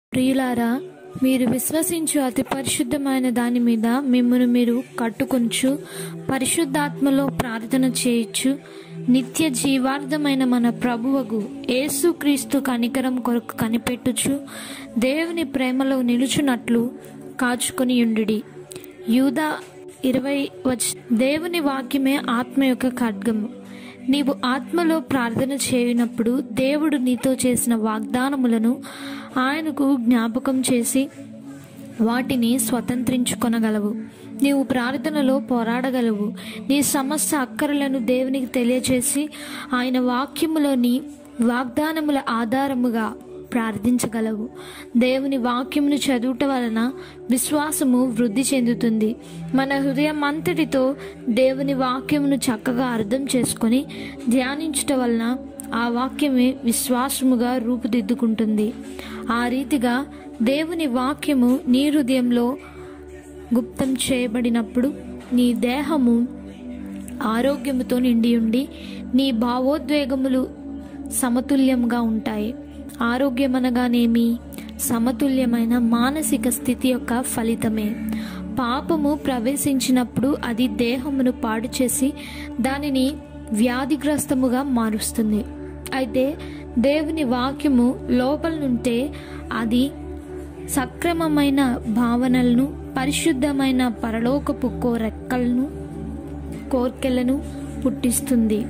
ప్రియులారా మీరు విశ్వసించు అతి పరిశుద్ధమైన దాని మీద మిమ్మల్ని మీరు కట్టుకొంచు పరిశుద్ధాత్మలో ప్రార్థన చేయొచ్చు నిత్య జీవార్థమైన మన ప్రభువగు యేసుక్రీస్తు కనికరం కొరకు కనిపెట్టుచు దేవుని ప్రేమలో నిలుచున్నట్లు కాచుకొని ఉండుడి యూదా ఇరవై వచ్చ దేవుని వాక్యమే ఆత్మ యొక్క ఖడ్గము నీవు ఆత్మలో ప్రార్థన చేయనప్పుడు దేవుడు నీతో చేసిన వాగ్దానములను ఆయనకు జ్ఞాపకం చేసి వాటిని స్వతంత్రించుకొనగలవు నీవు ప్రార్థనలో పోరాడగలవు నీ సమస్త అక్కరలను దేవునికి తెలియచేసి ఆయన వాక్యములోని వాగ్దానముల ఆధారముగా ప్రార్థించగలవు దేవుని వాక్యమును చదువుట వలన విశ్వాసము వృద్ధి చెందుతుంది మన హృదయం అంతటితో దేవుని వాక్యమును చక్కగా అర్థం చేసుకొని ధ్యానించుట వలన ఆ వాక్యమే విశ్వాసముగా రూపుదిద్దుకుంటుంది ఆ రీతిగా దేవుని వాక్యము నీ హృదయంలో గుప్తం చేయబడినప్పుడు నీ దేహము ఆరోగ్యముతో నిండి ఉండి నీ భావోద్వేగములు సమతుల్యంగా ఉంటాయి ఆరోగ్యం అనగానేమి సమతుల్యమైన మానసిక స్థితి యొక్క ఫలితమే పాపము ప్రవేశించినప్పుడు అది దేహమును పాడు చేసి దానిని వ్యాధిగ్రస్తముగా మారుస్తుంది అయితే దేవుని వాక్యము లోపల నుంటే అది సక్రమమైన భావనలను పరిశుద్ధమైన పరలోకపు కోరెక్కలను కోర్కెలను పుట్టిస్తుంది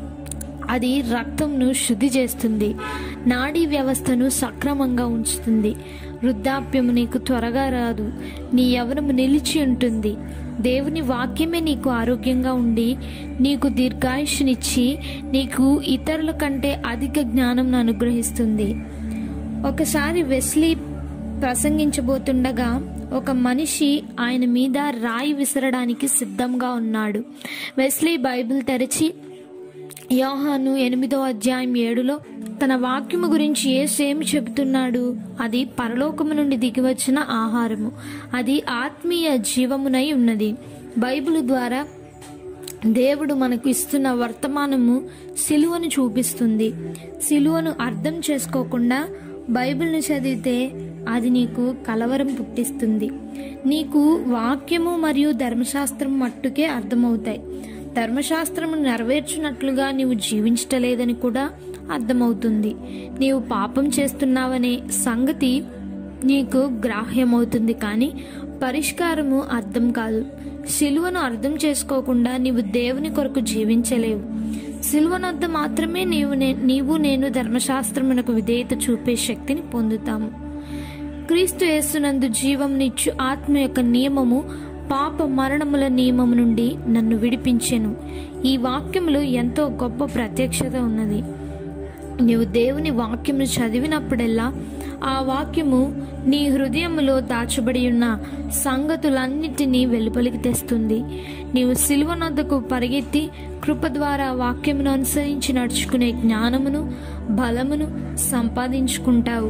అది రక్తంను శుద్ధి చేస్తుంది నాడీ వ్యవస్థను సక్రమంగా ఉంచుతుంది వృద్ధాప్యము నీకు త్వరగా రాదు నీ యవనము నిలిచి ఉంటుంది దేవుని వాక్యమే నీకు ఆరోగ్యంగా ఉండి నీకు దీర్ఘాయుషునిచ్చి నీకు ఇతరుల కంటే అధిక జ్ఞానం అనుగ్రహిస్తుంది ఒకసారి వెస్లీ ప్రసంగించబోతుండగా ఒక మనిషి ఆయన మీద రాయి విసరడానికి సిద్ధంగా ఉన్నాడు వెస్లీ బైబిల్ తెరిచి యోహాను ఎనిమిదో అధ్యాయం ఏడులో తన వాక్యము గురించి ఏసేమి చెబుతున్నాడు అది పరలోకము నుండి దిగివచ్చిన ఆహారము అది ఆత్మీయ జీవమునై ఉన్నది బైబిల్ ద్వారా దేవుడు మనకు ఇస్తున్న వర్తమానము సిలువను చూపిస్తుంది సిలువను అర్థం చేసుకోకుండా బైబిల్ను చదివితే అది నీకు కలవరం పుట్టిస్తుంది నీకు వాక్యము మరియు ధర్మశాస్త్రం మట్టుకే అర్థమవుతాయి ధర్మశాస్త్రము నెరవేర్చినట్లుగా నీవు జీవించటలేదని కూడా అర్థమవుతుంది నీవు పాపం చేస్తున్నావనే సంగతి నీకు గ్రాహ్యమవుతుంది కానీ పరిష్కారము అర్థం కాదు సిలువను అర్థం చేసుకోకుండా నీవు దేవుని కొరకు జీవించలేవు సిలువనొద్ద మాత్రమే నీవు నే నీవు నేను ధర్మశాస్త్రమునకు విధేయత చూపే శక్తిని పొందుతాము క్రీస్తు యేసునందు జీవంనిచ్చు ఆత్మ యొక్క నియమము పాప మరణముల నియమము నుండి నన్ను విడిపించెను ఈ వాక్యములో ఎంతో గొప్ప ప్రత్యక్షత ఉన్నది నీవు దేవుని వాక్యమును చదివినప్పుడెల్లా ఆ వాక్యము నీ హృదయములో దాచబడి ఉన్న సంగతులన్నిటినీ వెలుపలికి తెస్తుంది నీవు సిలువనొద్దకు పరిగెత్తి కృప ద్వారా వాక్యమును అనుసరించి నడుచుకునే జ్ఞానమును బలమును సంపాదించుకుంటావు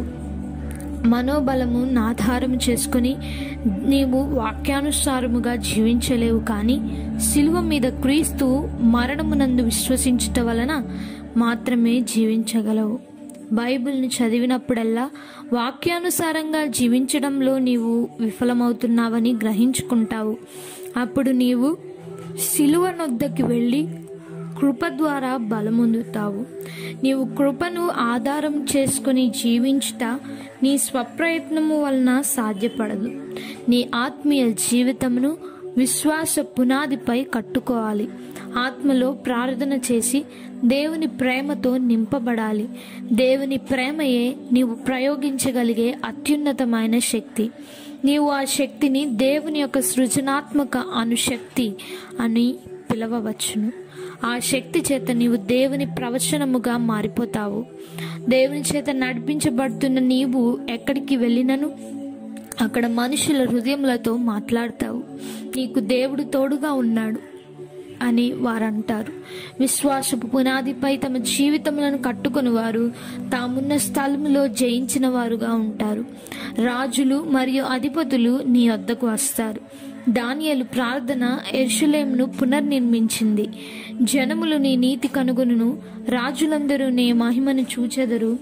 మనోబలము ఆధారము చేసుకుని నీవు వాక్యానుసారముగా జీవించలేవు కానీ శిలువ మీద క్రీస్తు మరణమునందు విశ్వసించుట వలన మాత్రమే జీవించగలవు బైబిల్ని చదివినప్పుడల్లా వాక్యానుసారంగా జీవించడంలో నీవు విఫలమవుతున్నావని గ్రహించుకుంటావు అప్పుడు నీవు శిలువ నొద్దకి వెళ్ళి కృప ద్వారా బలమొందుతావు నీవు కృపను ఆధారం చేసుకుని జీవించుట నీ స్వప్రయత్నము వలన సాధ్యపడదు నీ ఆత్మీయ జీవితమును విశ్వాస పునాదిపై కట్టుకోవాలి ఆత్మలో ప్రార్థన చేసి దేవుని ప్రేమతో నింపబడాలి దేవుని ప్రేమయే నీవు ప్రయోగించగలిగే అత్యున్నతమైన శక్తి నీవు ఆ శక్తిని దేవుని యొక్క సృజనాత్మక అనుశక్తి అని పిలవవచ్చును ఆ శక్తి చేత నీవు దేవుని ప్రవచనముగా మారిపోతావు దేవుని చేత నడిపించబడుతున్న నీవు ఎక్కడికి వెళ్ళినను అక్కడ మనుషుల హృదయములతో మాట్లాడతావు నీకు దేవుడు తోడుగా ఉన్నాడు అని వారంటారు విశ్వాసపు పునాదిపై తమ జీవితములను కట్టుకుని వారు తామున్న స్థలములో జయించిన వారుగా ఉంటారు రాజులు మరియు అధిపతులు నీ వద్దకు వస్తారు దానియలు ప్రార్థన ఎర్షులేంను పునర్నిర్మించింది జనములు నీ నీతి కనుగొనును రాజులందరూ నీ మహిమను చూచెదరు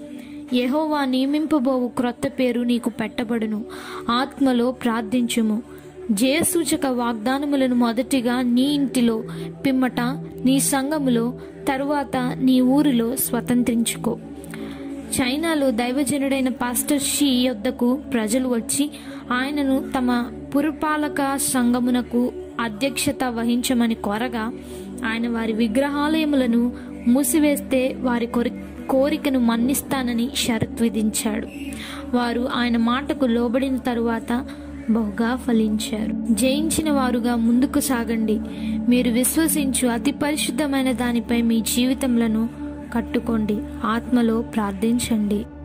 యెహోవా నియమింపబోవు క్రొత్త పేరు నీకు పెట్టబడును ఆత్మలో ప్రార్థించుము జయసూచక వాగ్దానములను మొదటిగా నీ ఇంటిలో పిమ్మట నీ సంఘములో తరువాత నీ ఊరిలో స్వతంత్రించుకో చైనాలో దైవజనుడైన పాస్టర్ షీ యొద్దకు ప్రజలు వచ్చి ఆయనను తమ పురపాలక సంఘమునకు అధ్యక్షత వహించమని కోరగా ఆయన వారి విగ్రహాలయములను మూసివేస్తే వారి కొరి కోరికను మన్నిస్తానని షరత్ విధించాడు వారు ఆయన మాటకు లోబడిన తరువాత బహుగా ఫలించారు జయించిన వారుగా ముందుకు సాగండి మీరు విశ్వసించు అతి పరిశుద్ధమైన దానిపై మీ జీవితములను కట్టుకోండి ఆత్మలో ప్రార్థించండి